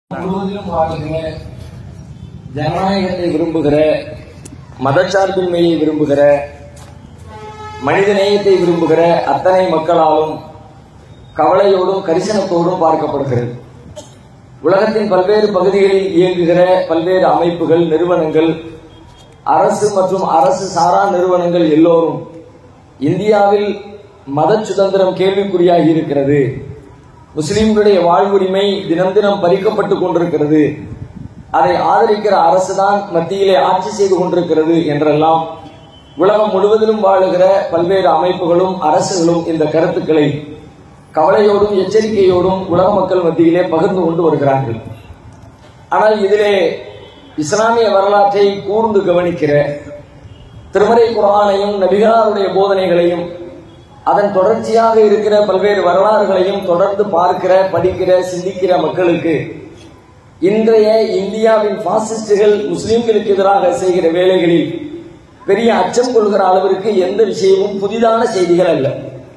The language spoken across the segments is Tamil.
முழுவதிலும் வாழ்கிற ஜனநாயகத்தை விரும்புகிற மதச்சார்பின்மையை விரும்புகிற மனித நேயத்தை விரும்புகிற அத்தனை மக்களாலும் கவலையோடும் கரிசனத்தோடும் பார்க்கப்படுகிறது உலகத்தின் பல்வேறு பகுதிகளில் இயங்குகிற பல்வேறு அமைப்புகள் நிறுவனங்கள் அரசு மற்றும் அரசு சாரா நிறுவனங்கள் எல்லோரும் இந்தியாவில் மத சுதந்திரம் கேள்விக்குறியாகி இருக்கிறது முஸ்லிம்களுடைய வாழ்வுரிமை தினம் தினம் பறிக்கப்பட்டுக் கொண்டிருக்கிறது அதை ஆதரிக்கிற அரசுதான் மத்தியிலே ஆட்சி செய்து கொண்டிருக்கிறது என்றெல்லாம் உலகம் முழுவதிலும் வாழுகிற பல்வேறு அமைப்புகளும் அரசுகளும் இந்த கருத்துக்களை கவலையோடும் எச்சரிக்கையோடும் உலக மக்கள் மத்தியிலே பகிர்ந்து கொண்டு வருகிறார்கள் ஆனால் இதிலே இஸ்லாமிய வரலாற்றை கூர்ந்து கவனிக்கிற திருமறை குரானையும் நபிகளாருடைய போதனைகளையும் அதன் தொடர்ச்சியாக இருக்கிற பல்வேறு வரலாறுகளையும் தொடர்ந்து பார்க்கிற படிக்கிற சிந்திக்கிற மக்களுக்கு இன்றைய இந்தியாவின் பாசிஸ்டுகள் முஸ்லிம்களுக்கு எதிராக செய்கிற வேலைகளில் பெரிய அச்சம் கொள்கிற அளவிற்கு எந்த விஷயமும் புதிதான செய்திகள் அல்ல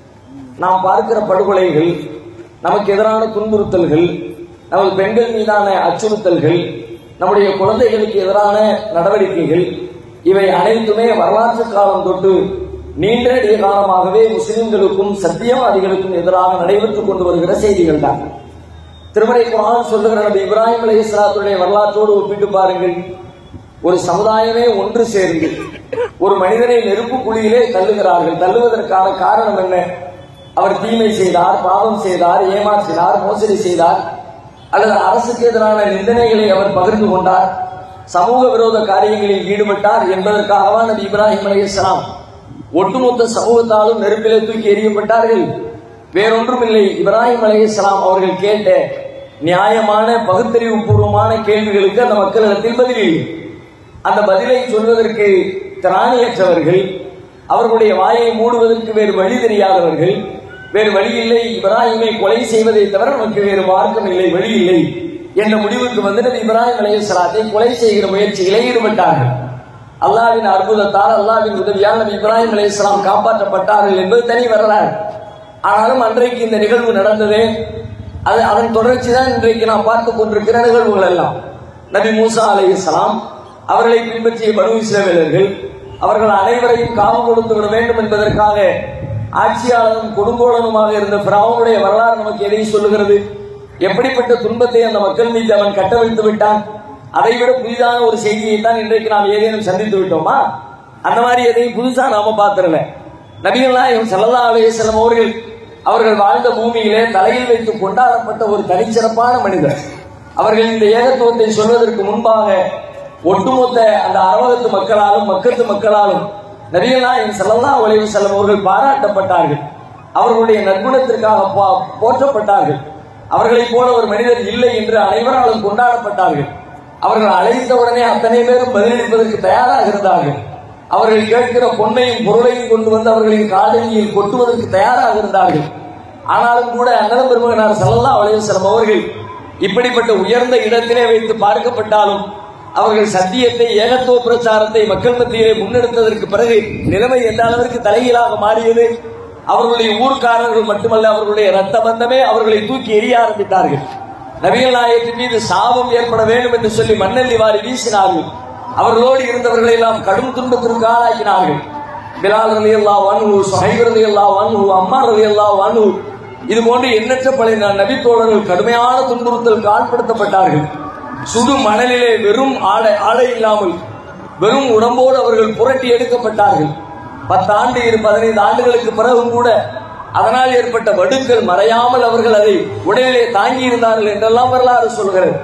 நாம் பார்க்கிற படுகொலைகள் நமக்கு எதிரான துன்புறுத்தல்கள் நமது பெண்கள் மீதான அச்சுறுத்தல்கள் நம்முடைய குழந்தைகளுக்கு எதிரான நடவடிக்கைகள் இவை அனைத்துமே வரலாற்று காலம் தொட்டு நீண்ட நெடிய காலமாகவே முஸ்லிம்களுக்கும் சத்தியவாதிகளுக்கும் எதிராக நடைபெற்றுக் கொண்டு வருகிற செய்திகள் தான் திருமறை குரான் சொல்லுகிற நபி இப்ராஹிம் அலி இஸ்லாத்துடைய வரலாற்றோடு ஒப்பிட்டு பாருங்கள் ஒரு சமுதாயமே ஒன்று சேர்ந்து ஒரு மனிதனை நெருப்பு குழியிலே தள்ளுகிறார்கள் தள்ளுவதற்கான காரணம் என்ன அவர் தீமை செய்தார் பாவம் செய்தார் ஏமாற்றினார் மோசடி செய்தார் அல்லது அரசுக்கு எதிரான நிந்தனைகளை அவர் பகிர்ந்து கொண்டார் சமூக விரோத காரியங்களில் ஈடுபட்டார் என்பதற்காகவா நபி இப்ராஹிம் அலி இஸ்லாம் ஒட்டுமொத்த சமூகத்தாலும் நெருப்பிலே தூக்கி எறியப்பட்டார்கள் வேறொன்றும் இல்லை இப்ராஹிம் அலி இஸ்லாம் அவர்கள் கேட்ட நியாயமான பகுத்தறிவு பூர்வமான கேள்விகளுக்கு அந்த மக்களிடத்தில் பதில் இல்லை அந்த பதிலை சொல்வதற்கு திராணியற்றவர்கள் அவர்களுடைய வாயை மூடுவதற்கு வேறு வழி தெரியாதவர்கள் வேறு வழி இல்லை இப்ராஹிமை கொலை செய்வதை தவிர நமக்கு வேறு மார்க்கம் இல்லை வழி இல்லை என்ற முடிவுக்கு வந்து நபி இப்ராஹிம் அலைஹிஸ்ஸலாத்தை கொலை செய்கிற முயற்சிகளை ஈடுபட்டார்கள் அல்லாவின் அற்புதத்தால் அல்லாவின் உதவியால் நபி இப்ராஹிம் அலைஹிஸ்ஸலாம் காப்பாற்றப்பட்டார்கள் என்பது தனி வரலாறு ஆனாலும் அன்றைக்கு இந்த நிகழ்வு நடந்ததே அது அதன் தொடர்ச்சி தான் இன்றைக்கு நாம் பார்த்து கொண்டிருக்கிற நிகழ்வுகள் எல்லாம் நபி மூசா அலைஹிஸ்ஸலாம் அவர்களை பின்பற்றிய பனு இஸ்ரவேலர்கள் அவர்கள் அனைவரையும் காவு கொடுத்து விட வேண்டும் என்பதற்காக ஆட்சியாளரும் கொடுங்கோலனுமாக இருந்த பிராவனுடைய வரலாறு நமக்கு எதை சொல்லுகிறது எப்படிப்பட்ட துன்பத்தை அந்த மக்கள் மீது அவன் கட்டவிழ்த்து விட்டான் அதை விட புதிதான ஒரு செய்தியை தான் இன்றைக்கு நாம் ஏதேனும் சந்தித்து விட்டோமா அந்த மாதிரி எதையும் புதுசா நாம பாத்திரல நபிகள் நாயகம் சல்லா அலையம் அவர்கள் அவர்கள் வாழ்ந்த பூமியிலே தலையில் வைத்து கொண்டாடப்பட்ட ஒரு தனிச்சிறப்பான மனிதர் அவர்கள் இந்த ஏகத்துவத்தை சொல்வதற்கு முன்பாக ஒட்டுமொத்த அந்த அரவகத்து மக்களாலும் மக்கத்து மக்களாலும் நபிகள் நாயகம் சல்லா அலையம் செல்லம் அவர்கள் பாராட்டப்பட்டார்கள் அவர்களுடைய நற்குணத்திற்காக பா- போற்றப்பட்டார்கள் அவர்களைப் போல ஒரு மனிதர் இல்லை என்று அனைவராலும் கொண்டாடப்பட்டார்கள் அவர்கள் அழைத்த உடனே அத்தனை பேரும் பதிலளிப்பதற்கு தயாராக இருந்தார்கள் அவர்கள் கேட்கிற பொன்னையும் பொருளையும் கொண்டு வந்து அவர்களின் காதலியில் கொட்டுவதற்கு தயாராக இருந்தார்கள் ஆனாலும் கூட அண்ணன் பெருமகனார் சல்லல்லா அலைவசலம் அவர்கள் இப்படிப்பட்ட உயர்ந்த இடத்திலே வைத்து பார்க்கப்பட்டாலும் அவர்கள் சத்தியத்தை ஏகத்துவ பிரச்சாரத்தை மக்கள் மத்தியிலே முன்னெடுத்ததற்கு பிறகு நிலைமை எந்த அளவிற்கு தலைகீழாக மாறியது அவர்களுடைய ஊர்க்காரர்கள் மட்டுமல்ல அவர்களுடைய ரத்த பந்தமே அவர்களை தூக்கி எறிய ஆரம்பித்தார்கள் நபிகள் நாயகத்தின் மீது சாபம் ஏற்பட வேண்டும் என்று சொல்லி மண்ணெல்லி வாரி வீசினார்கள் அவர்களோடு இருந்தவர்களை எல்லாம் கடும் துன்பத்திற்கு ஆளாக்கினார்கள் பிலால் ரலி அல்லா வன்ஹு சுஹைப் ரலி அல்லா வன்ஹு அம்மா ரலி அல்லா வன்ஹு இது போன்று எண்ணற்ற பல நபி தோழர்கள் கடுமையான துன்புறுத்தலுக்கு ஆட்படுத்தப்பட்டார்கள் சுடு மணலிலே வெறும் ஆடை ஆடை இல்லாமல் வெறும் உடம்போடு அவர்கள் புரட்டி எடுக்கப்பட்டார்கள் பத்தாண்டு இரு பதினைந்து ஆண்டுகளுக்கு பிறகும் கூட அதனால் ஏற்பட்ட வடுக்கள் மறையாமல் அவர்கள் அதை உடலிலே தாங்கி இருந்தார்கள் என்றெல்லாம் வரலாறு சொல்கிறது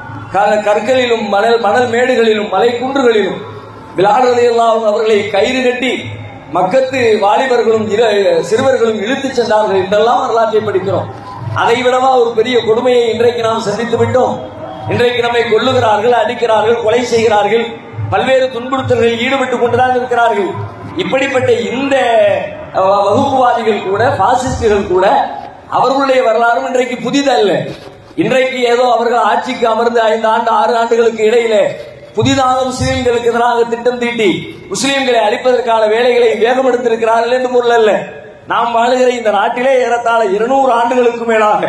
க- கற்களிலும் மணல் மணல் மேடுகளிலும் மலை குன்றுகளிலும் விளாடுறதையெல்லாம் அவர்களை கயிறு கட்டி மக்கத்து வாலிபர்களும் இள- சிறுவர்களும் இழுத்துச் சென்றார்கள் என்றெல்லாம் வரலாற்றை படிக்கிறோம் அதை விடவா ஒரு பெரிய கொடுமையை இன்றைக்கு நாம் சந்தித்து விட்டோம் இன்றைக்கு நம்மை கொல்லுகிறார்கள் அடிக்கிறார்கள் கொலை செய்கிறார்கள் பல்வேறு துன்புறுத்தல்களில் ஈடுபட்டு கொண்டுதான் இருக்கிறார்கள் இப்படிப்பட்ட இந்த அஹ், வகுப்புவாதிகள் கூட பாசிஸ்டுகள் கூட அவர்களுடைய வரலாறும் இன்றைக்கு புதிதல்ல இன்றைக்கு ஏதோ அவர்கள் ஆட்சிக்கு அமர்ந்து ஐந்து ஆண்டு ஆறு ஆண்டுகளுக்கு இடையிலே புதிதாக முஸ்லிம்களுக்கு எதிராக திட்டம் தீட்டி முஸ்லிம்களை அழிப்பதற்கான வேலைகளை வேகமெடுத்திருக்கிறார்கள் என்று பொருள் அல்ல நாம் வாழுகிற இந்த நாட்டிலே ஏறத்தாழ இருநூறு ஆண்டுகளுக்கு மேலாக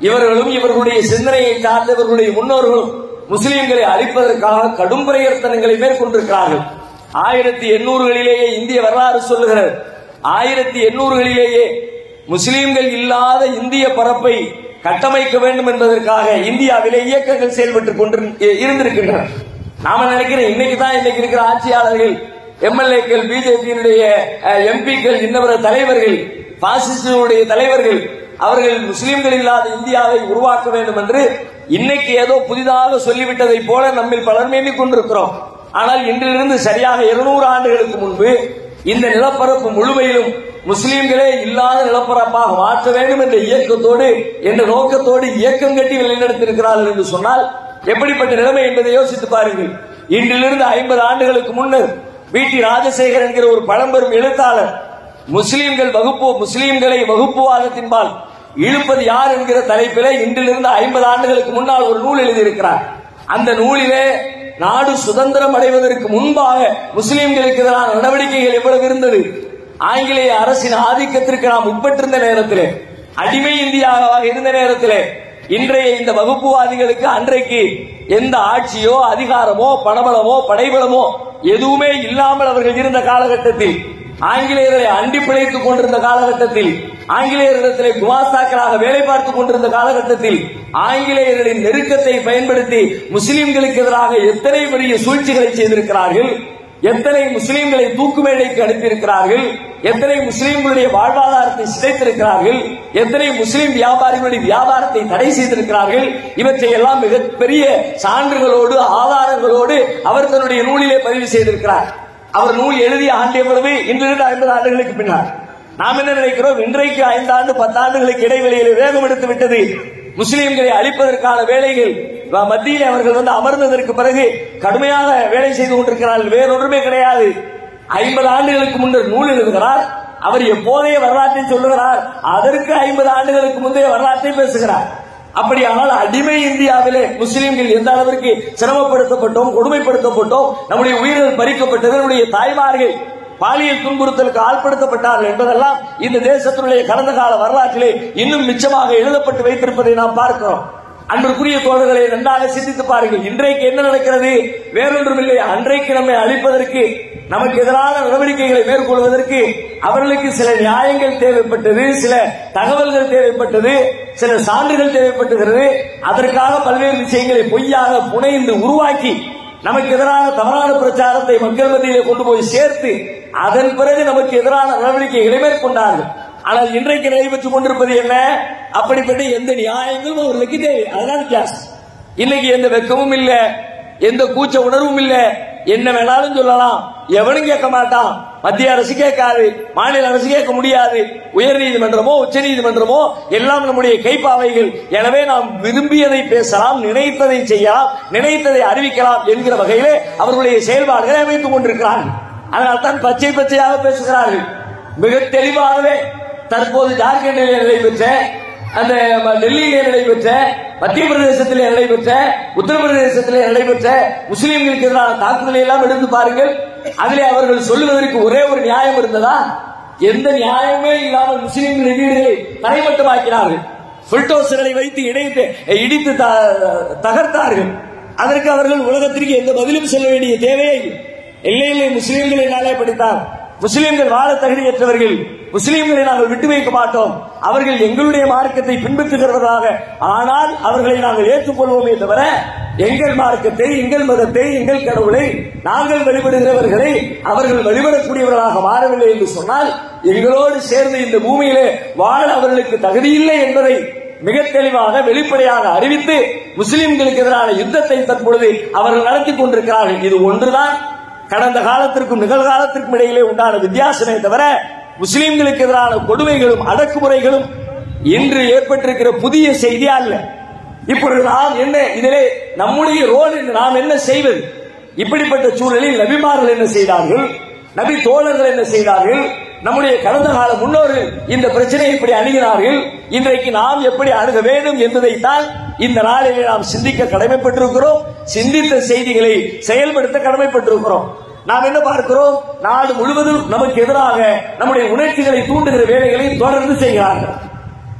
இவர்களும் இவர்களுடைய சிந்தனையை சார்ந்த இவர்களுடைய முன்னோர்களும் முஸ்லிம்களை அழிப்பதற்காக கடும் பிரயத்தனங்களை மேற்கொண்டிருக்கிறார்கள் ஆயிரத்தி எண்ணூறுகளிலேயே இந்திய வரலாறு சொல்லுகிறது ஆயிரத்தி எண்ணூறுகளிலேயே முஸ்லிம்கள் இல்லாத இந்திய பரப்பை கட்டமைக்க வேண்டும் என்பதற்காக இந்தியாவிலே இயக்கங்கள் செயல்பட்டுக் கொண்டு இருந்திருக்கின்றன நாம நினைக்கிறேன் இன்னைக்கு தான் இன்னைக்கு இருக்கிற ஆட்சியாளர்கள் எம்எல்ஏக்கள் பிஜேபியினுடைய எம்பிக்கள் இன்னவர தலைவர்கள் பாசிஸ்டுடைய தலைவர்கள் அவர்கள் முஸ்லிம்கள் இல்லாத இந்தியாவை உருவாக்க வேண்டும் என்று இன்னைக்கு ஏதோ புதிதாக சொல்லிவிட்டதை போல நம்மில் பலர் எண்ணிக் கொண்டிருக்கிறோம் ஆனால் இன்றிலிருந்து சரியாக இருநூறு ஆண்டுகளுக்கு முன்பு இந்த நிலப்பரப்பு முழுமையிலும் முஸ்லிம்களே இல்லாத நிலப்பரப்பாக மாற்ற வேண்டும் என்ற இயக்கத்தோடு என்ற நோக்கத்தோடு இயக்கம் கட்டி வழிநடத்திருக்கிறார்கள் என்று சொன்னால் எப்படிப்பட்ட நிலைமை என்பதை யோசித்து பாருங்கள் இன்றிலிருந்து ஐம்பது ஆண்டுகளுக்கு முன்னர் வி டி ராஜசேகர் என்கிற ஒரு பழம்பெரும் எழுத்தாளர் முஸ்லிம்கள் வகுப்பு முஸ்லிம்களை வகுப்புவாதத்தின்பால் இழுப்பது யார் என்கிற தலைப்பிலே இன்றிலிருந்து ஐம்பது ஆண்டுகளுக்கு முன்னால் ஒரு நூல் எழுதியிருக்கிறார் அந்த நூலிலே நாடு சுதந்திரம் அடைவதற்கு முன்பாக முஸ்லிம்களுக்கு எதிரான நடவடிக்கைகள் எவ்வளவு இருந்தது ஆங்கிலேய அரசின் ஆதிக்கத்திற்கு நாம் உட்பட்டிருந்த நேரத்திலே அடிமை இந்தியாவாக இருந்த நேரத்திலே இன்றைய இந்த வகுப்புவாதிகளுக்கு அன்றைக்கு எந்த ஆட்சியோ அதிகாரமோ பணபலமோ படைபலமோ எதுவுமே இல்லாமல் அவர்கள் இருந்த காலகட்டத்தில் ஆங்கிலேயர்களை அண்டி பிழைத்துக் கொண்டிருந்த காலகட்டத்தில் ஆங்கிலேயரிடத்திலே குமாஸ்தாக்களாக வேலை பார்த்துக் கொண்டிருந்த காலகட்டத்தில் ஆங்கிலேயர்களின் நெருக்கத்தை பயன்படுத்தி முஸ்லிம்களுக்கு எதிராக எத்தனை பெரிய சூழ்ச்சிகளை செய்திருக்கிறார்கள் எத்தனை முஸ்லிம்களை தூக்கு மேடைக்கு அனுப்பியிருக்கிறார்கள் எத்தனை முஸ்லிம்களுடைய வாழ்வாதாரத்தை சிதைத்திருக்கிறார்கள் எத்தனை முஸ்லிம் வியாபாரிகளுடைய வியாபாரத்தை தடை செய்திருக்கிறார்கள் இவற்றை எல்லாம் மிகப்பெரிய சான்றுகளோடு ஆதாரங்களோடு அவர் தன்னுடைய நூலிலே பதிவு செய்திருக்கிறார் அவர் நூல் எழுதிய ஆண்டு எவ்வளவு இன்றிலிருந்து ஐம்பது ஆண்டுகளுக்கு பின்னால் நாம் என்ன நினைக்கிறோம் இன்றைக்கு ஐந்தாண்டு பத்தாண்டுகளுக்கு இடைவெளியில் வேகம் எடுத்து விட்டது முஸ்லிம்களை அழிப்பதற்கான வேலைகள் மத்தியில் அவர்கள் வந்து அமர்ந்ததற்கு பிறகு கடுமையாக வேலை செய்து கொண்டிருக்கிறார்கள் வேறொன்றுமே கிடையாது ஐம்பது ஆண்டுகளுக்கு முன்னர் நூல் எழுதுகிறார் அவர் எப்போதைய வரலாற்றை சொல்லுகிறார் அதற்கு ஐம்பது ஆண்டுகளுக்கு முந்தைய வரலாற்றை பேசுகிறார் அப்படியானால் அடிமை இந்தியாவிலே முஸ்லிம்கள் எந்த அளவிற்கு சிரமப்படுத்தப்பட்டோம் கொடுமைப்படுத்தப்பட்டோம் நம்முடைய உயிர்கள் பறிக்கப்பட்டது நம்முடைய தாய்மார்கள் பாலியல் துன்புறுத்தலுக்கு ஆள்படுத்தப்பட்டார்கள் என்பதெல்லாம் இந்த தேசத்தினுடைய கடந்த கால வரலாற்றிலே இன்னும் மிச்சமாக எழுதப்பட்டு வைத்திருப்பதை நாம் பார்க்கிறோம் அன்றுக்குரிய தோழர்களை நன்றாக சிந்தித்து பாருங்கள் இன்றைக்கு என்ன நடக்கிறது வேறொன்றுமில்லை அன்றைக்கு நம்மை அழிப்பதற்கு நமக்கு எதிரான நடவடிக்கைகளை மேற்கொள்வதற்கு அவர்களுக்கு சில நியாயங்கள் தேவைப்பட்டது சில தகவல்கள் தேவைப்பட்டது சில சான்றுகள் தேவைப்பட்டுகிறது அதற்காக பல்வேறு விஷயங்களை பொய்யாக புனைந்து உருவாக்கி நமக்கு எதிரான தவறான பிரச்சாரத்தை மக்கள் மத்தியிலே கொண்டு போய் சேர்த்து அதன் பிறகு நமக்கு எதிரான நடவடிக்கைகளை மேற்கொண்டார்கள் ஆனால் இன்றைக்கு நடைபெற்றுக் கொண்டிருப்பது என்ன அப்படிப்பட்ட எந்த நியாயங்களும் அவர்களுக்கு தேவை அதுதான் வித்தியாசம் இன்னைக்கு எந்த வெக்கமும் இல்ல எந்த கூச்ச உணர்வும் இல்ல என்ன வேணாலும் சொல்லலாம் எவனும் கேட்க மாட்டான் மத்திய அரசு கேட்காது மாநில அரசு கேட்க முடியாது உயர் நீதிமன்றமோ உச்ச நீதிமன்றமோ எல்லாம் நம்முடைய கைப்பாவைகள் எனவே நாம் விரும்பியதை பேசலாம் நினைத்ததை செய்யலாம் நினைத்ததை அறிவிக்கலாம் என்கிற வகையிலே அவர்களுடைய செயல்பாடுகளை அமைத்துக் கொண்டிருக்கிறார்கள் அதனால் தான் பச்சை பச்சையாக பேசுகிறார்கள் மிக தெளிவாகவே தற்போது ஜார்க்கண்டில் நடைபெற்ற அந்த டெல்லியிலே நடைபெற்ற மத்திய பிரதேசத்திலே நடைபெற்ற உத்தரப்பிரதேசத்திலே நடைபெற்ற முஸ்லிம்களுக்கு எதிரான தாக்குதலை எல்லாம் எடுத்து பாருங்கள் அதிலே அவர்கள் சொல்லுவதற்கு ஒரே ஒரு நியாயம் இருந்ததா எந்த நியாயமே இல்லாமல் முஸ்லிம்களின் வீடுகளை தரைமட்டமாக்கினார்கள் புல்டோசர்களை வைத்து இணைத்து இடித்து தகர்த்தார்கள் அதற்கு அவர்கள் உலகத்திற்கு எந்த பதிலும் சொல்ல வேண்டிய தேவையே இல்லை இல்லை முஸ்லிம்களை நாளே படித்தார் முஸ்லிம்கள் வாழ தகுதியற்றவர்கள் முஸ்லிம்களை நாங்கள் விட்டு வைக்க மாட்டோம் அவர்கள் எங்களுடைய மார்க்கத்தை பின்பற்றுகிறவர்களாக ஆனால் அவர்களை நாங்கள் ஏற்றுக்கொள்வோமே தவிர எங்கள் மார்க்கத்தை எங்கள் மதத்தை எங்கள் கடவுளை நாங்கள் வழிபடுகிறவர்களை அவர்கள் வழிபடக்கூடியவர்களாக மாறவில்லை என்று சொன்னால் எங்களோடு சேர்ந்து இந்த பூமியிலே வாழ அவர்களுக்கு தகுதியில்லை என்பதை மிக தெளிவாக வெளிப்படையாக அறிவித்து முஸ்லிம்களுக்கு எதிரான யுத்தத்தை தற்பொழுது அவர்கள் நடத்தி கொண்டிருக்கிறார்கள் இது ஒன்றுதான் கடந்த காலத்திற்கும் நிகழ்காலத்திற்கும் இடையிலே உண்டான வித்தியாசமே தவிர முஸ்லிம்களுக்கு எதிரான கொடுமைகளும் அடக்குமுறைகளும் இன்று ஏற்பட்டிருக்கிற புதிய செய்தி அல்ல இப்பொழுது நாம் என்ன இதிலே நம்முடைய ரோல் நாம் என்ன செய்வது இப்படிப்பட்ட சூழலில் நபிமார்கள் என்ன செய்தார்கள் நபி தோழர்கள் என்ன செய்தார்கள் நம்முடைய கடந்த கால முன்னோர்கள் இந்த பிரச்சனையை இப்படி அணுகினார்கள் இன்றைக்கு நாம் எப்படி அணுக வேண்டும் என்பதைத்தான் இந்த நாளிலே நாம் சிந்திக்க கடமைப்பட்டிருக்கிறோம் சிந்தித்த செய்திகளை செயல்படுத்த கடமைப்பட்டிருக்கிறோம் நாம் என்ன பார்க்கிறோம் நாடு முழுவதும் நமக்கு எதிராக நம்முடைய உணர்ச்சிகளை தூண்டுகிற வேலைகளை தொடர்ந்து செய்கிறார்கள்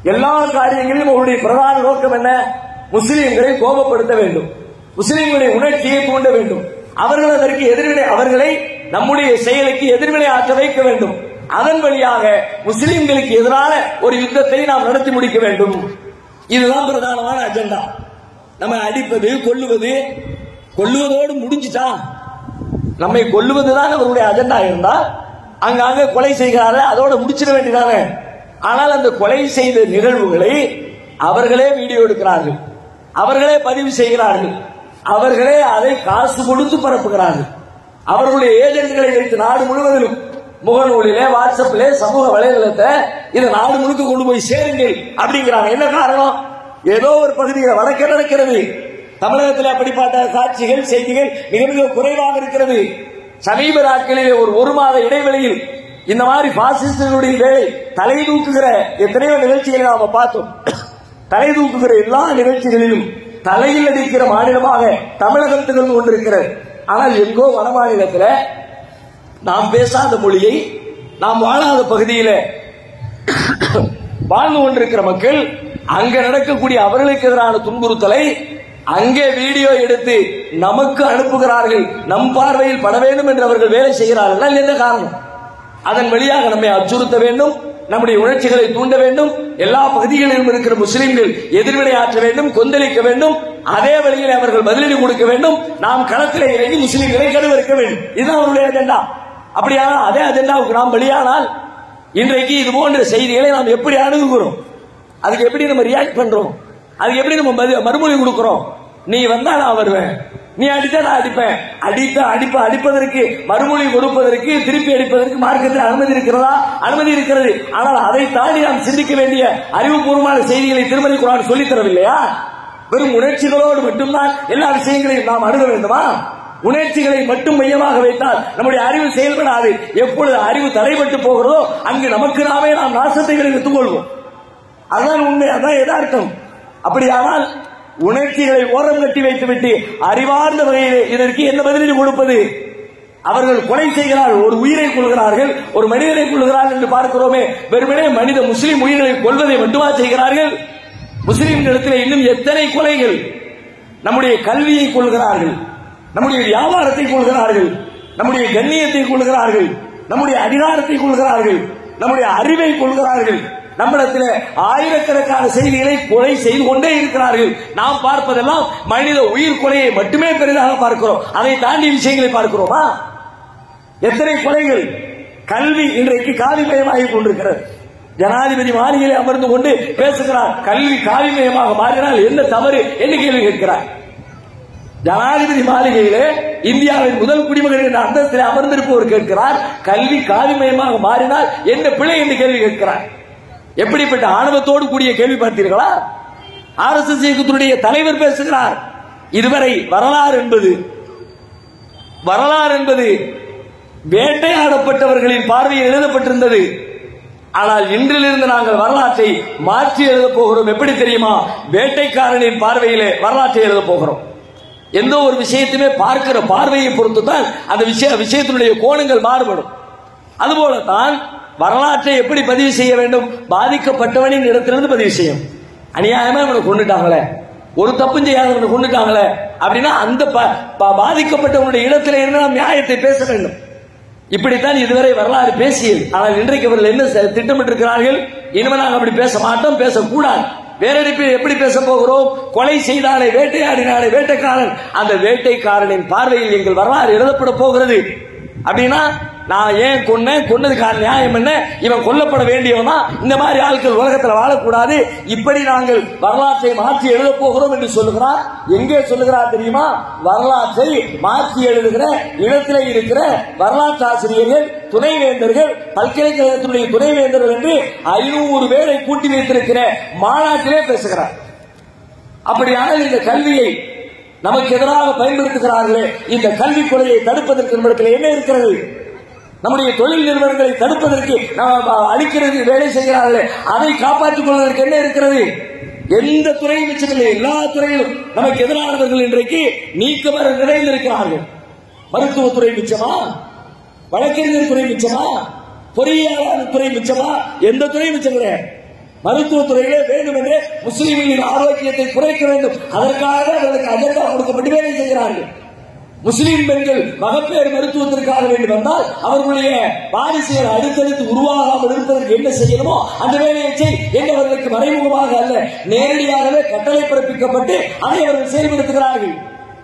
எல்லா காரியங்களிலும் அவருடைய பிரதான நோக்கம் என்ன முஸ்லிம்களை கோபப்படுத்த வேண்டும் முஸ்லிம்களுடைய உணர்ச்சியை தூண்ட வேண்டும் அவர்கள் அதற்கு எதிர்வினை அவர்களை நம்முடைய செயலுக்கு எதிர்வினை ஆற்ற வைக்க வேண்டும் அதன் வழியாக முஸ்லிம்களுக்கு எதிரான ஒரு யுத்தத்தை நாம் நடத்தி முடிக்க வேண்டும் இதுதான் பிரதானமான அஜெண்டா நம்ம அடிப்பது கொல்லுவது கொல்லுவதோடு முடிஞ்சுட்டா நம்மை கொல்லுவதுதான் அவருடைய அஜெண்டா இருந்தா அங்காங்க கொலை செய்கிறாரு அதோட முடிச்சிட வேண்டியதானே ஆனால் அந்த கொலை செய்த நிகழ்வுகளை அவர்களே வீடியோ எடுக்கிறார்கள் அவர்களே பதிவு செய்கிறார்கள் அவர்களே அதை காசு கொடுத்து பரப்புகிறார்கள் அவர்களுடைய ஏஜென்ட்களை வைத்து நாடு முழுவதிலும் முகநூலிலே வாட்ஸ்அப்பிலே சமூக வலைதளத்தை இதை நாடு முழுக்க கொண்டு போய் சேருங்கள் அப்படிங்கிறாங்க என்ன காரணம் ஏதோ ஒரு பகுதியில் வழக்கு நடக்கிறது தமிழகத்தில் அப்படிப்பட்ட காட்சிகள் செய்திகள் மிக மிக குறைவாக இருக்கிறது சமீப நாட்களிலே ஒரு ஒரு மாத இடைவெளியில் இந்த மாதிரி பாசிஸ்டுகளுடைய வேலை தலை தூக்குகிற எத்தனையோ நிகழ்ச்சிகளை நாம பார்த்தோம் தலை தூக்குகிற எல்லா நிகழ்ச்சிகளிலும் தலையில் அடிக்கிற மாநிலமாக தமிழகம் திகழ்ந்து கொண்டிருக்கிறது ஆனால் எங்கோ வட மாநிலத்தில் நாம் பேசாத மொழியை நாம் வாழாத பகுதியில வாழ்ந்து கொண்டிருக்கிற மக்கள் அங்க நடக்கக்கூடிய அவர்களுக்கு எதிரான துன்புறுத்தலை அங்கே வீடியோ எடுத்து நமக்கு அனுப்புகிறார்கள் நம் பார்வையில் பட வேண்டும் என்று அவர்கள் வேலை செய்கிறார்கள் என்ன காரணம் அதன் வழியாக நம்மை அச்சுறுத்த வேண்டும் நம்முடைய உணர்ச்சிகளை தூண்ட வேண்டும் எல்லா பகுதிகளிலும் இருக்கிற முஸ்லிம்கள் எதிர்வினை ஆற்ற வேண்டும் கொந்தளிக்க வேண்டும் அதே வழியில் அவர்கள் பதிலடி கொடுக்க வேண்டும் நாம் களத்தில் இறங்கி முஸ்லிம்களை கருவறுக்க வேண்டும் இதுதான் அவருடைய அஜெண்டா அப்படியான அதே அஜெண்டாவுக்கு நாம் பலியானால் இன்றைக்கு இது போன்ற செய்திகளை நாம் எப்படி அணுகுகிறோம் அதுக்கு எப்படி நம்ம ரியாக்ட் பண்றோம் அதுக்கு எப்படி நம்ம பதில் மறுமொழி கொடுக்கிறோம் நீ வந்தா நான் வருவேன் நீ அடித்தா நான் அடிப்பேன் அடித்த அடிப்ப அடிப்பதற்கு மறுமொழி கொடுப்பதற்கு திருப்பி அடிப்பதற்கு மார்க்கத்தில் அனுமதி இருக்கிறதா அனுமதி இருக்கிறது ஆனால் அதை தாண்டி நாம் சிந்திக்க வேண்டிய அறிவுபூர்வமான செய்திகளை திருமதி குரான் சொல்லித் தரவில்லையா வெறும் உணர்ச்சிகளோடு மட்டும்தான் எல்லா விஷயங்களையும் நாம் அணுக வேண்டுமா உணர்ச்சிகளை மட்டும் மையமாக வைத்தால் நம்முடைய அறிவு செயல்படாது எப்பொழுது அறிவு தடைபட்டு போகிறதோ அங்கு நமக்கு நாமே நாம் நாசத்தை விளைவித்துக் கொள்வோம் அதுதான் உண்மை அதான் யதார்த்தம் அப்படியானால் உணர்ச்சிகளை ஓரம் கட்டி வைத்துவிட்டு அறிவார்ந்த வகையில் இதற்கு என்ன பதிலடி கொடுப்பது அவர்கள் கொலை செய்கிறார்கள் ஒரு உயிரை கொள்கிறார்கள் ஒரு மனிதனை கொள்கிறார்கள் என்று பார்க்கிறோமே வெறுமனே மனித முஸ்லிம் உயிர்களை கொள்வதை மட்டுமா செய்கிறார்கள் முஸ்லிம்களிடத்தில் இன்னும் எத்தனை கொலைகள் நம்முடைய கல்வியை கொள்கிறார்கள் நம்முடைய வியாபாரத்தை கொள்கிறார்கள் நம்முடைய கண்ணியத்தை கொள்கிறார்கள் நம்முடைய அதிகாரத்தை கொள்கிறார்கள் நம்முடைய அறிவை கொள்கிறார்கள் நம்மிடத்தில் ஆயிரக்கணக்கான செய்திகளை கொலை செய்து கொண்டே இருக்கிறார்கள் நாம் பார்ப்பதெல்லாம் மனித உயிர் கொலையை மட்டுமே பெரிதாக பார்க்கிறோம் அதை தாண்டி விஷயங்களை பார்க்கிறோமா எத்தனை கொலைகள் கல்வி இன்றைக்கு காவிமயமாகி கொண்டிருக்கிறது ஜனாதிபதி மாளிகையில் அமர்ந்து கொண்டு பேசுகிறார் கல்வி காவிமயமாக மாறினால் என்ன தவறு என்று கேள்வி கேட்கிறார் ஜனாதிபதி மாளிகையிலே இந்தியாவின் முதல் குடிமகன் என்ற அந்தஸ்தில் அமர்ந்திருப்பவர் கேட்கிறார் கல்வி காவிமயமாக மாறினால் என்ன பிழை என்று கேள்வி கேட்கிறார் எப்படிப்பட்ட ஆணவத்தோடு கூடிய கேள்வி பார்த்தீர்களா ஆர் எஸ் எஸ் இயக்கத்தினுடைய தலைவர் பேசுகிறார் இதுவரை வரலாறு என்பது வரலாறு என்பது வேட்டையாடப்பட்டவர்களின் பார்வையில் எழுதப்பட்டிருந்தது ஆனால் இன்றிலிருந்து நாங்கள் வரலாற்றை மாற்றி எழுதப் போகிறோம் எப்படி தெரியுமா வேட்டைக்காரனின் பார்வையிலே வரலாற்றை எழுதப் போகிறோம் எந்த ஒரு விஷயத்தையுமே பார்க்கிற பார்வையை பொறுத்து தான் அந்த விஷய விஷயத்தினுடைய கோணங்கள் மாறுபடும் அதுபோலத்தான் வரலாற்றை எப்படி பதிவு செய்ய வேண்டும் பாதிக்கப்பட்டவனின் இடத்திலிருந்து பதிவு செய்யும் அநியாயமா இவனை கொண்டுட்டாங்களே ஒரு தப்பும் செய்யாதவனை கொண்டுட்டாங்களே அப்படின்னா அந்த ப- ப- பாதிக்கப்பட்டவனுடைய இடத்துல இருந்து நாம் நியாயத்தை பேச வேண்டும் இப்படித்தான் இதுவரை வரலாறு பேசியது ஆனால் இன்றைக்கு அவர்கள் என்ன செ- திட்டமிட்டிருக்கிறார்கள் இனிமே நாங்கள் அப்படி பேச மாட்டோம் பேசக்கூடாது வேற எப்படி- எப்படி பேச போகிறோம் கொலை செய்தாலே வேட்டையாடினாலே வேட்டைக்காரன் அந்த வேட்டைக்காரனின் பார்வையில் எங்கள் வரலாறு எழுதப்பட போகிறது அப்படின்னா நான் ஏன் கொன்னேன் கொன்னதுக்கான நியாயம் என்ன இவன் கொல்லப்பட வேண்டியவனா இந்த மாதிரி ஆட்கள் உலகத்தில் வாழக்கூடாது இப்படி நாங்கள் வரலாற்றை மாற்றி எழுதப் போகிறோம் என்று சொல்லுகிறார் எங்கே சொல்லுகிறார் தெரியுமா வரலாற்றை மாற்றி எழுதுகிற இடத்திலே இருக்கிற வரலாற்று ஆசிரியர்கள் துணைவேந்தர்கள் பல்கலைக்கழகத்தினுடைய துணைவேந்தர்கள் என்று ஐநூறு பேரை கூட்டி வைத்திருக்கிற மாநாட்டிலே பேசுகிறார் அப்படியானால் இந்த கல்வியை நமக்கு எதிராக பயன்படுத்துகிறார்களே இந்த கல்வி கொலையை தடுப்பதற்கு நம்மிடத்தில் என்ன இருக்கிறது நம்முடைய தொழில் நிறுவனங்களை தடுப்பதற்கு நாம் அளிக்கிறது வேலை செய்கிறார்களே அதை காப்பாற்றிக் கொள்வதற்கு என்ன இருக்கிறது எந்த துறையும் மிச்சமில்லை எல்லா துறையிலும் நமக்கு எதிரானவர்கள் இன்றைக்கு நீக்கமர நிறைந்திருக்கிறார்கள் மருத்துவத்துறை மிச்சமா வழக்கறிஞர் துறை மிச்சமா பொறியியலாளர் துறை மிச்சமா எந்த துறையும் மிச்சம் கிடையாது மருத்துவத்துறையிலே வேண்டும் என்றே முஸ்லிம்களின் ஆரோக்கியத்தை குறைக்க வேண்டும் அதற்காக அவர்களுக்கு அஜெண்டா கொடுக்கப்பட்டு வேலை செய்கிறார்கள் முஸ்லிம் பெண்கள் மகப்பேறு மருத்துவத்திற்காக வேண்டும் வந்தால் அவர்களுடைய வாரிசுகள் அடுத்தடுத்து உருவாகாமல் இருப்பதற்கு என்ன செய்யணுமோ அந்த வேலையை செய் என்பவர்களுக்கு மறைமுகமாக அல்ல நேரடியாகவே கட்டளை பிறப்பிக்கப்பட்டு அதை அவர்கள் செயல்படுத்துகிறார்கள்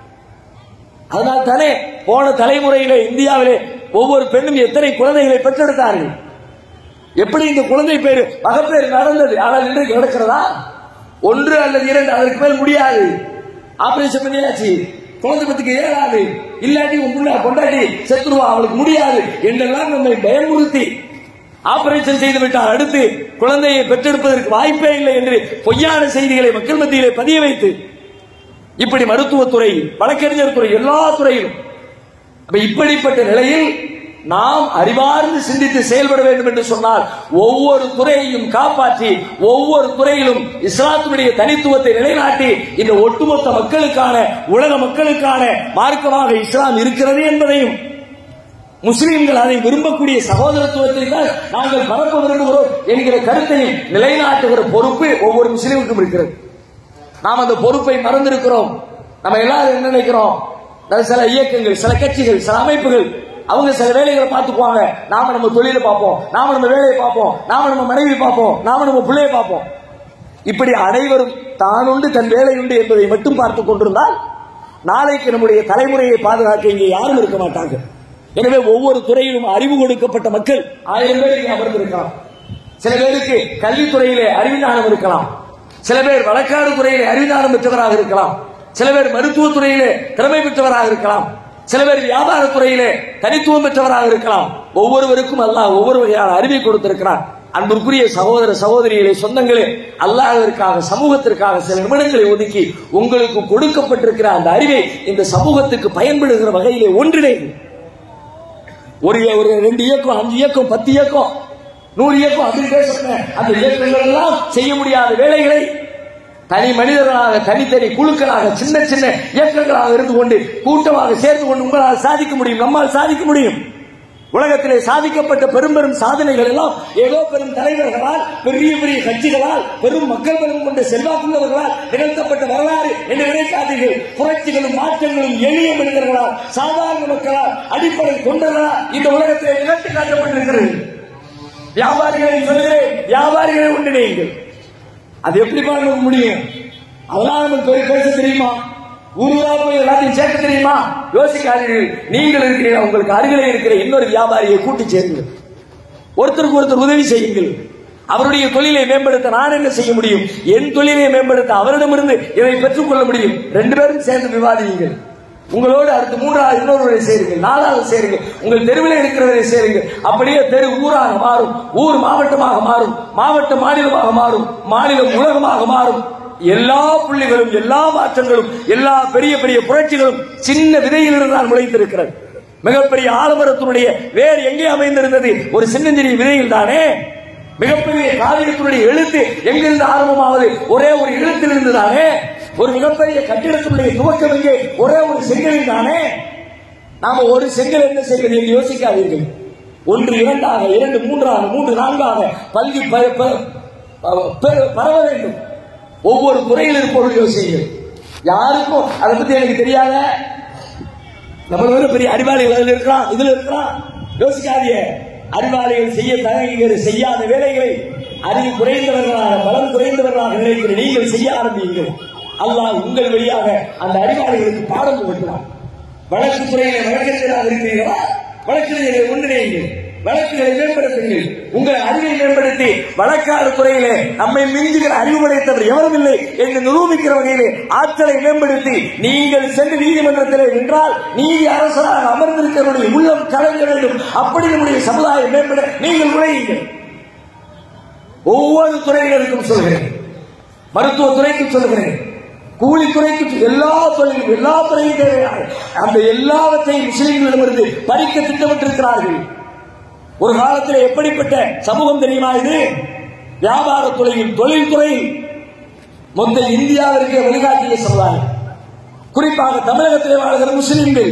அதனால் தானே போன தலைமுறையிலே இந்தியாவிலே ஒவ்வொரு பெண்ணும் எத்தனை குழந்தைகளை பெற்றெடுத்தார்கள் எப்படி இந்த குழந்தை பேரு மகப்பேறு நடந்தது ஆனால் இன்றைக்கு நடக்கிறதா ஒன்று அல்லது இரண்டு அதற்கு மேல் முடியாது ஆபரேஷன் பண்ணியாச்சு குழந்தை பத்துக்கு ஏறாது இல்லாட்டி உன் புள்ள கொண்டாடி செத்துருவா அவளுக்கு முடியாது என்றெல்லாம் நம்மை பயமுறுத்தி ஆபரேஷன் செய்து விட்டால் அடுத்து குழந்தையை பெற்றெடுப்பதற்கு வாய்ப்பே இல்லை என்று பொய்யான செய்திகளை மக்கள் மத்தியிலே பதிய வைத்து இப்படி மருத்துவத்துறை வழக்கறிஞர் துறை எல்லா துறையிலும் அப்ப இப்படிப்பட்ட நிலையில் நாம் அறிவார்ந்து சிந்தித்து செயல்பட வேண்டும் என்று சொன்னால் ஒவ்வொரு துறையையும் காப்பாற்றி ஒவ்வொரு துறையிலும் இஸ்லாத்தினுடைய தனித்துவத்தை நிலைநாட்டி இந்த ஒட்டுமொத்த மக்களுக்கான உலக மக்களுக்கான மார்க்கமாக இஸ்லாம் இருக்கிறது என்பதையும் முஸ்லிம்கள் அதை விரும்பக்கூடிய சகோதரத்துவத்தை தான் நாங்கள் பரப்ப விரும்புகிறோம் என்கிற கருத்தையும் நிலைநாட்டுகிற பொறுப்பு ஒவ்வொரு முஸ்லிமுக்கும் இருக்கிறது நாம் அந்த பொறுப்பை மறந்திருக்கிறோம் நம்ம எல்லாரும் என்ன நினைக்கிறோம் அது சில இயக்கங்கள் சில கட்சிகள் சில அமைப்புகள் அவங்க சில வேலைகளை பார்த்துக்குவாங்க நாம நம்ம தொழிலை பார்ப்போம் நாம நம்ம வேலையை பார்ப்போம் நாம நம்ம மனைவி பார்ப்போம் நாம நம்ம பிள்ளையை பார்ப்போம் இப்படி அனைவரும் தானுண்டு தன் வேலை உண்டு என்பதை மட்டும் பார்த்துக் கொண்டிருந்தால் நாளைக்கு நம்முடைய தலைமுறையை பாதுகாக்க இங்கே யாரும் இருக்க மாட்டாங்க எனவே ஒவ்வொரு துறையிலும் அறிவு கொடுக்கப்பட்ட மக்கள் ஆயிரம் பேர் இங்கே அமர்ந்திருக்கலாம் சில பேருக்கு கல்வித்துறையிலே அறிவுஞானம் இருக்கலாம் சில பேர் வழக்காடு துறையிலே அறிவுஞானம் பெற்றவராக இருக்கலாம் சில பேர் மருத்துவ துறையிலே திறமை பெற்றவராக இருக்கலாம் சில பேர் வியாபார துறையிலே தனித்துவம் பெற்றவராக இருக்கலாம் ஒவ்வொருவருக்கும் அல்லாஹ் ஒவ்வொரு வகையான அறிவை கொடுத்திருக்கிறார் அன்புக்குரிய சகோதர சகோதரிகளே சொந்தங்களே அல்லாஹ்விற்காக சமூகத்திற்காக சில நிமிடங்களை ஒதுக்கி உங்களுக்கு கொடுக்கப்பட்டிருக்கிற அந்த அறிவை இந்த சமூகத்துக்கு பயன்படுகிற வகையிலே ஒன்றிணை ஒரு ஒரு ரெண்டு இயக்கம் அஞ்சு இயக்கம் பத்து இயக்கம் நூறு இயக்கம் அப்ளிகேஷன் அந்த இயக்கங்கள் எல்லாம் செய்ய முடியாத வேலைகளை தனி மனிதர்களாக தனித்தனி குழுக்களாக சின்ன சின்ன இயக்கங்களாக இருந்து கொண்டு கூட்டமாக சேர்ந்து கொண்டு உங்களால் சாதிக்க முடியும் நம்மால் சாதிக்க முடியும் உலகத்திலே சாதிக்கப்பட்ட பெரும் பெரும் சாதனைகள் எல்லாம் ஏதோ பெரும் தலைவர்களால் பெரிய பெரிய கட்சிகளால் பெரும் மக்கள் பலம் கொண்ட செல்வாக்குள்ளவர்களால் நிகழ்த்தப்பட்ட வரலாறு என்று நினைக்காதீர்கள் புரட்சிகளும் மாற்றங்களும் எளிய மனிதர்களால் சாதாரண மக்களால் அடிப்படை கொண்டவர்களால் இந்த உலகத்திலே நிகழ்த்தி காட்டப்பட்டிருக்கிறது வியாபாரிகளை சொல்கிறேன் வியாபாரிகளை ஒன்றிணையுங்கள் அது எப்படி பண்ண முடியும் அதெல்லாம் நமக்கு போய் பேச தெரியுமா ஊருவா போய் எல்லாத்தையும் சேர்க்க தெரியுமா யோசிக்காதீர்கள் நீங்கள் இருக்கிறீர்கள் உங்களுக்கு அருகிலே இருக்கிற இன்னொரு வியாபாரியை கூட்டி சேருங்கள் ஒருத்தருக்கு ஒருத்தர் உதவி செய்யுங்கள் அவருடைய தொழிலை மேம்படுத்த நான் என்ன செய்ய முடியும் என் தொழிலை மேம்படுத்த அவரிடமிருந்து இதை பெற்றுக்கொள்ள முடியும் ரெண்டு பேரும் சேர்ந்து விவாதியுங்கள் உங்களோடு அடுத்து மூன்றாவது இன்னொருவரை சேருங்கள் நாலாவது சேருங்கள் உங்கள் தெருவில் இருக்கிறவரை சேருங்கள் அப்படியே தெரு ஊராக மாறும் ஊர் மாவட்டமாக மாறும் மாவட்டம் மாநிலமாக மாறும் மாநிலம் உலகமாக மாறும் எல்லா புள்ளிகளும் எல்லா மாற்றங்களும் எல்லா பெரிய பெரிய புரட்சிகளும் சின்ன விதையிலிருந்து தான் முளைத்திருக்கிறது மிகப்பெரிய ஆலமரத்தினுடைய வேர் எங்கே அமைந்திருந்தது ஒரு சின்னஞ்சிறிய விதையில் தானே மிகப்பெரிய காவியத்தினுடைய எழுத்து எங்கிருந்து ஆரம்பமாவது ஒரே ஒரு எழுத்திலிருந்து தானே ஒரு மிகப்பெரிய கட்டிடத்தினுடைய துவக்கம் எங்கே ஒரே ஒரு செங்கலில் தானே நாம ஒரு செங்கல் என்ன செய்வது என்று யோசிக்காதீர்கள் ஒன்று இரண்டாக இரண்டு மூன்றாக மூன்று நான்காக பல்கி ப- ப- ப- பரவ வேண்டும் ஒவ்வொரு துறையில் இருப்பவர்கள் யோசிங்கள் யாருக்கும் அதை பத்தி எனக்கு தெரியாத நம்ம வேற பெரிய அறிவாளிகள் அதுல இருக்கலாம் இதுல இருக்கலாம் யோசிக்காதீங்க அறிவாளிகள் செய்ய தயங்குகிற செய்யாத வேலைகளை அறிவு குறைந்தவர்களாக பலம் குறைந்தவர்களாக நினைக்கிற நீங்கள் செய்ய ஆரம்பியுங்கள் அல்லாஹ் உங்கள் வழியாக அந்த அறிவாளிகளுக்கு பாடம் புகட்டுவான் வழக்கு துறையில வழக்கறிஞராக இருக்கிறீர்களா வழக்கறிஞரை ஒன்றிணையுங்கள் வழக்குகளை மேம்படுத்துங்கள் உங்கள் அறிவை மேம்படுத்தி வழக்காடு துறையிலே நம்மை மிஞ்சுகிற அறிவு படைத்தவர் எவரும் இல்லை என்று நிரூபிக்கிற வகையிலே ஆற்றலை மேம்படுத்தி நீங்கள் சென்று நீதிமன்றத்திலே நின்றால் நீதி அரசராக அமர்ந்திருக்கிறவருடைய உள்ளம் கலங்க வேண்டும் அப்படி நம்முடைய சமுதாயம் மேம்பட நீங்கள் உழையுங்கள் ஒவ்வொரு துறையினருக்கும் சொல்கிறேன் மருத்துவ துறைக்கும் சொல்கிறேன் கூலித்துறைக்கு எல்லா தொழிலும் எல்லா துறையும் தேவையான அந்த எல்லாவற்றையும் முஸ்லிம்களிடமிருந்து பறிக்க திட்டமிட்டிருக்கிறார்கள் ஒரு காலத்தில் எப்படிப்பட்ட சமூகம் தெரியுமா இது வியாபார துறையில் தொழில் துறையில் மொத்த இந்தியாவிற்கு வழிகாட்டிய சமுதாயம் குறிப்பாக தமிழகத்தில் வாழ்கிற முஸ்லிம்கள்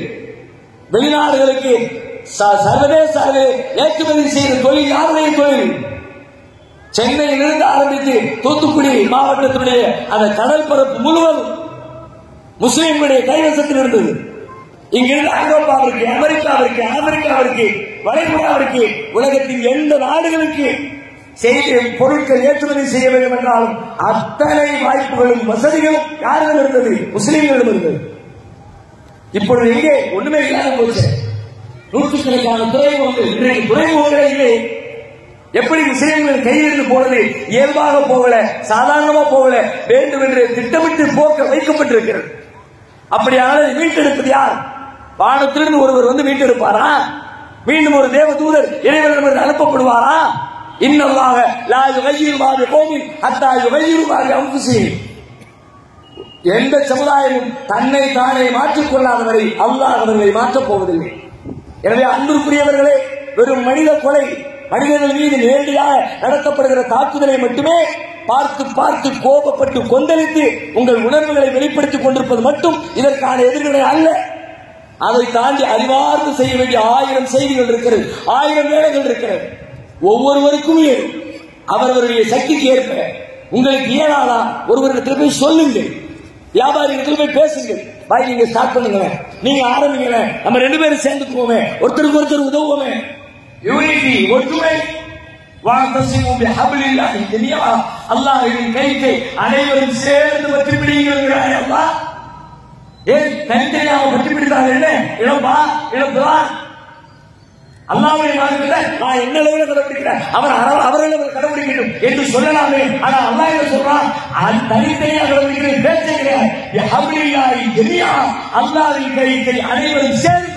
வெளிநாடுகளுக்கு ச- சர்வதேச அளவில் ஏற்றுமதி செய்த தொழில் யாருடைய தொழில் சென்னையிலிருந்து ஆரம்பித்து தூத்துக்குடி மாவட்டத்தினுடைய அந்த கடல் பரப்பு முழுவதும் முஸ்லிம்களுடைய கைவசத்தில் இருந்தது இங்கிருந்து ஐரோப்பாவிற்கு அமெரிக்காவிற்கு ஆப்பிரிக்காவிற்கு வளைகுடாவிற்கு உலகத்தின் எந்த நாடுகளுக்கு செய்தி பொருட்கள் ஏற்றுமதி செய்ய வேண்டும் என்றாலும் அத்தனை வாய்ப்புகளும் வசதிகளும் யாரிடம் இருந்தது முஸ்லிம்களிடம் இருந்தது இப்பொழுது எங்கே ஒண்ணுமே இல்லாத போச்சு நூற்றுக்கணக்கான துறைமுகங்கள் இன்றைக்கு துறைமுகங்களே இல்லை எப்படி முஸ்லிம்கள் கையிலிருந்து போனது இயல்பாக போகல சாதாரணமா போகல வேண்டும் என்று திட்டமிட்டு போக்க வைக்கப்பட்டிருக்கிறது அப்படியானதை மீட்டெடுப்பது யார் வானத்திலிருந்து ஒருவர் வந்து மீட்டெடுப்பாரா மீண்டும் ஒரு தேவ தூதர் இறைவனிடம் அனுப்பப்படுவாரா இன்னமாக லா யுகையிரு மாபி கோமின் ஹத்தா யுகையிரு மாபி அன்புசீன் எந்த சமுதாயமும் தன்னை தானே மாற்றிக் கொள்ளாதவரை அல்லாஹ் அவர்களை மாற்றப் போவதில்லை எனவே அன்பிற்குரியவர்களே வெறும் மனித கொலை மனிதர்கள் மீது நேரடியாக நடத்தப்படுகிற தாக்குதலை மட்டுமே பார்த்து பார்த்து கோபப்பட்டு கொந்தளித்து உங்கள் உணர்வுகளை வெளிப்படுத்திக் கொண்டிருப்பது மட்டும் இதற்கான எதிர்வினை அல்ல அதை தாண்டி அறிவார்ந்து செய்ய வேண்டிய ஆயிரம் செய்திகள் இருக்கிறது ஆயிரம் வேலைகள் இருக்கிறது ஒவ்வொருவருக்கும் ஏறும் அவரவருடைய சக்திக்கு ஏற்ப உங்களுக்கு இயலாதா ஒருவரிடத்தில் போய் சொல்லுங்கள் வியாபாரிகள் போய் பேசுங்கள் பாய் நீங்க ஸ்டார்ட் பண்ணுங்களேன் நீங்க ஆரம்பிங்களேன் நம்ம ரெண்டு பேரும் சேர்ந்துக்குவோமே ஒருத்தருக்கு ஒருத்தர் உதவுவோமே யூனிட்டி ஒற்றுமை வாத்தசிமும் பிஹப்லில்லாஹி ஜமீஆ அல்லாஹ்வின் கைத்தை அனைவரும் சேர்ந்து பற்றி பிடிங்கள் அல்லாஹ் ஏன் தனித்தனியாக பற்றி பிடித்தாங்க என்ன இழப்பா இழப்பா அல்லாவுடைய மார்க்கத்தை நான் என்ன அளவில் கடைபிடிக்கிறேன் அவர் அவர் அவர்கள் கடைபிடிக்கட்டும் என்று சொல்லலாமே ஆனா அல்லாஹ் என்ன சொல்றான் அது தனித்தனியாக கடைபிடிக்கிறது பேச்சே கிடையாது பிஹப்லில்லாஹி ஜமீஆ அல்லாஹ்வின் கைத்தை அனைவரும் சேர்ந்து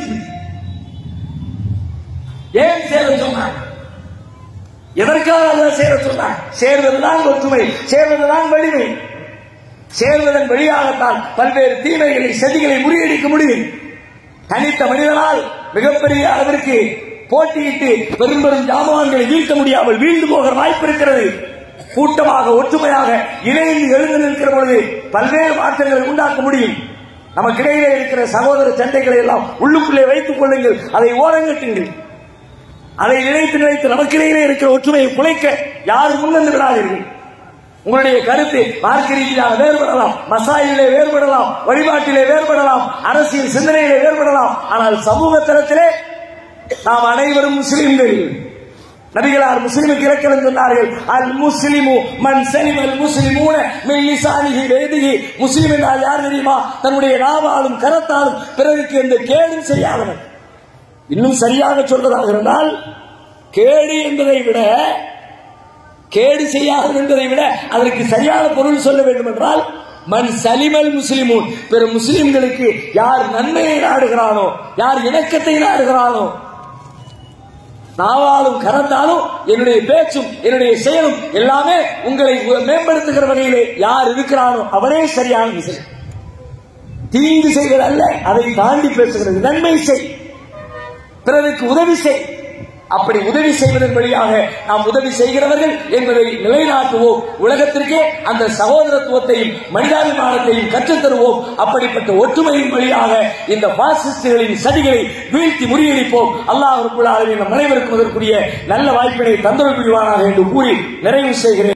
ஏன் சேர சொன்னான் எதற்காக அல்ல சேர சொன்னான் சேர்வதுதான் ஒற்றுமை சேர்வதுதான் வலிமை சேர்வதன் வழியாகத்தான் பல்வேறு தீமைகளை சதிகளை முறியடிக்க முடியும் தனித்த மனிதனால் மிகப்பெரிய அளவிற்கு போட்டியிட்டு பெரும் பெரும் ஜாமான்களை வீழ்த்த முடியாமல் வீழ்ந்து போகிற வாய்ப்பு இருக்கிறது கூட்டமாக ஒற்றுமையாக இணைந்து எழுந்து நிற்கிற பொழுது பல்வேறு மாற்றங்களை உண்டாக்க முடியும் நமக்கிடையிலே இருக்கிற சகோதர சண்டைகளை எல்லாம் உள்ளுக்குள்ளே வைத்துக் கொள்ளுங்கள் அதை ஓரங்கட்டுங்கள் அதை நினைத்து நினைத்து நமக்கிடையிலே இருக்கிற ஒற்றுமையை குலைக்க யாரும் முன்வந்து விடாதீர்கள் உங்களுடைய கருத்து மார்க்க ரீதியாக வேறுபடலாம் மசாயிலே வேறுபடலாம் வழிபாட்டிலே வேறுபடலாம் அரசியல் சிந்தனையிலே வேறுபடலாம் ஆனால் சமூக தளத்திலே நாம் அனைவரும் முஸ்லிம்கள் நபிகளார் முஸ்லிமுக்கு இலக்கணம் சொன்னார்கள் அல் முஸ்லிமு மன் சலிம் அல் முஸ்லிமூன மின் லிசானிஹி வேதிஹி முஸ்லிம் என்றால் யார் தெரியுமா தன்னுடைய நாவாலும் கரத்தாலும் பிறருக்கு எந்த கேடும் செய்யாதவன் இன்னும் சரியாக சொல்வதாக இருந்தால் கேடு என்பதை விட கேடு செய்யாது என்பதை விட அதற்கு சரியான பொருள் சொல்ல வேண்டும் என்றால் மன் சலிமல் முஸ்லிமூன் பிற முஸ்லிம்களுக்கு யார் நன்மையை நாடுகிறானோ யார் இணக்கத்தை நாடுகிறானோ நாவாலும் கறந்தாலும் என்னுடைய பேச்சும் என்னுடைய செயலும் எல்லாமே உங்களை மேம்படுத்துகிற வகையிலே யார் இருக்கிறானோ அவரே சரியான விஷயம் தீங்கு செய்வது அல்ல அதை தாண்டி பேசுகிறது நன்மை செய் பிறருக்கு உதவி செய் அப்படி உதவி செய்வதன் வழியாக நாம் உதவி செய்கிறவர்கள் என்பதை நிலைநாட்டுவோம் உலகத்திற்கே அந்த சகோதரத்துவத்தையும் மனிதாபிமானத்தையும் கற்றுத்தருவோம் அப்படிப்பட்ட ஒற்றுமையின் வழியாக இந்த பாசிஸ்டுகளின் சதிகளை வீழ்த்தி முறியடிப்போம் அல்லாஹ் நம் அனைவருக்கும் அதற்குரிய நல்ல வாய்ப்பினை தந்தொரு புரிவானாக என்று கூறி நிறைவு செய்கிறேன்